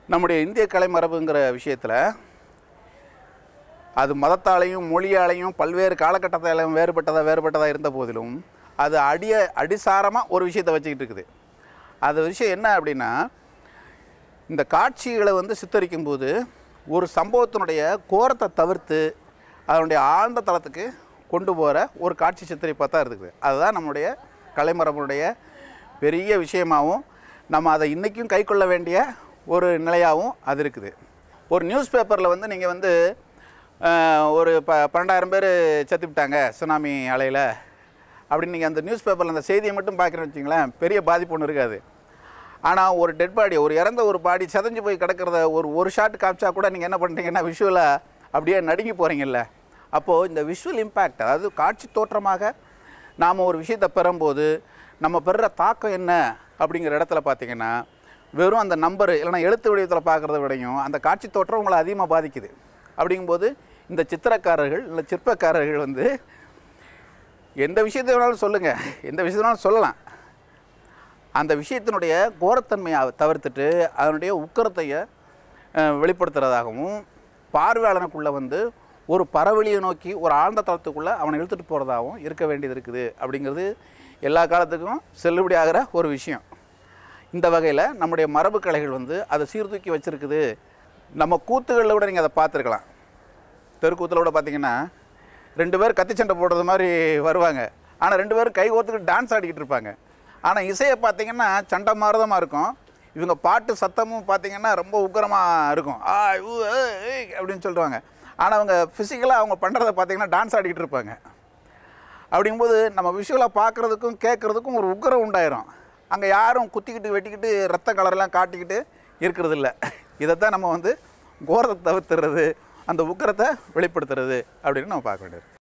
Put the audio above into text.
நம்முடைய இந்திய கலைமரபுங்கிற விஷயத்தில் அது மதத்தாலையும் மொழியாலையும் பல்வேறு காலகட்டத்தாலையும் வேறுபட்டதாக வேறுபட்டதாக இருந்த போதிலும் அது அடிய அடிசாரமாக ஒரு விஷயத்தை வச்சுக்கிட்டு இருக்குது அது விஷயம் என்ன அப்படின்னா இந்த காட்சிகளை வந்து சித்தரிக்கும் போது ஒரு சம்பவத்தினுடைய கோரத்தை தவிர்த்து அதனுடைய ஆழ்ந்த தளத்துக்கு கொண்டு போகிற ஒரு காட்சி சித்தரிப்பாக தான் இருக்குது அதுதான் நம்முடைய கலைமரபுடைய பெரிய விஷயமாகவும் நம்ம அதை இன்றைக்கும் கைக்கொள்ள வேண்டிய ஒரு நிலையாகவும் அது இருக்குது ஒரு நியூஸ் பேப்பரில் வந்து நீங்கள் வந்து அஹ், ஒரு ப பன்னெண்டாயிரம் பேர் செத்து விட்டாங்க சுனாமி அலையில் அப்படின்னு நீங்கள் அந்த நியூஸ் பேப்பரில் அந்த செய்தியை மட்டும் பார்க்குறேன்னு வச்சிங்களேன் பெரிய பாதிப்பு ஒன்றும் இருக்காது ஆனால் ஒரு டெட் பாடி ஒரு இறந்த ஒரு பாடி செதஞ்சு போய் கிடக்கிறத ஒரு ஒரு ஷாட் காமிச்சா கூட நீங்கள் என்ன பண்ணுறீங்கன்னா விஷுவலாக அப்படியே நடுங்கி போகிறீங்கல்ல அப்போது இந்த விஷுவல் இம்பேக்ட் அதாவது காட்சி தோற்றமாக நாம் ஒரு விஷயத்தை பெறும்போது நம்ம பெறுற தாக்கம் என்ன அப்படிங்கிற இடத்துல பார்த்தீங்கன்னா வெறும் அந்த நம்பர் இல்லைன்னா எழுத்து வடிவத்தில் பார்க்குறத விடையும் அந்த காட்சி தோற்றம் உங்களை அதிகமாக பாதிக்குது அப்படிங்கும்போது இந்த சித்திரக்காரர்கள் இல்லை சிற்பக்காரர்கள் வந்து எந்த விஷயத்தை வேணாலும் சொல்லுங்கள் எந்த விஷயத்தை வேணாலும் சொல்லலாம் அந்த விஷயத்தினுடைய கோரத்தன்மையை தவிர்த்துட்டு அதனுடைய உக்கரத்தைய அஹ், வெளிப்படுத்துறதாகவும் பார்வையாளனுக்குள்ளே வந்து ஒரு பறவெளியை நோக்கி ஒரு ஆழ்ந்த தளத்துக்குள்ளே அவனை இழுத்துட்டு போகிறதாகவும் இருக்க வேண்டியது இருக்குது அப்படிங்கிறது எல்லா காலத்துக்கும் செல்லுபடியாகிற ஒரு விஷயம் இந்த வகையில் நம்முடைய மரபு கலைகள் வந்து அதை சீர்தூக்கி வச்சுருக்குது நம்ம கூத்துகளில் கூட நீங்கள் அதை பார்த்துருக்கலாம் தெருக்கூத்தில் கூட பார்த்தீங்கன்னா ரெண்டு பேர் கத்தி சண்டை போடுறது மாதிரி வருவாங்க ஆனால் ரெண்டு பேரும் கை கோர்த்துக்கிட்டு டான்ஸ் ஆடிக்கிட்டு இருப்பாங்க ஆனால் இசையை பார்த்தீங்கன்னா சண்டை மாறுதமாக இருக்கும் இவங்க பாட்டு சத்தமும் பார்த்தீங்கன்னா ரொம்ப உக்கிரமாக இருக்கும் ஆ ஊ, ஏய், ஏய் அப்படின்னு சொல்லுவாங்க ஆனால் அவங்க ஃபிசிக்கலாக அவங்க பண்ணுறத பார்த்தீங்கன்னா டான்ஸ் ஆடிக்கிட்டு இருப்பாங்க அப்படிங்கும்போது நம்ம விஷுவலாக பார்க்குறதுக்கும் கேட்குறதுக்கும் ஒரு உக்கிரம் உண்டாயிரும் அங்கே யாரும் குத்திக்கிட்டு வெட்டிக்கிட்டு ரத்த கலர்லாம் காட்டிக்கிட்டு இருக்கிறது இல்லை இதைத்தான் நம்ம வந்து கோரத்தை தவிர்த்துறது அந்த உக்கிரத்தை வெளிப்படுத்துறது அப்படின்னு நம்ம பார்க்க வேண்டியது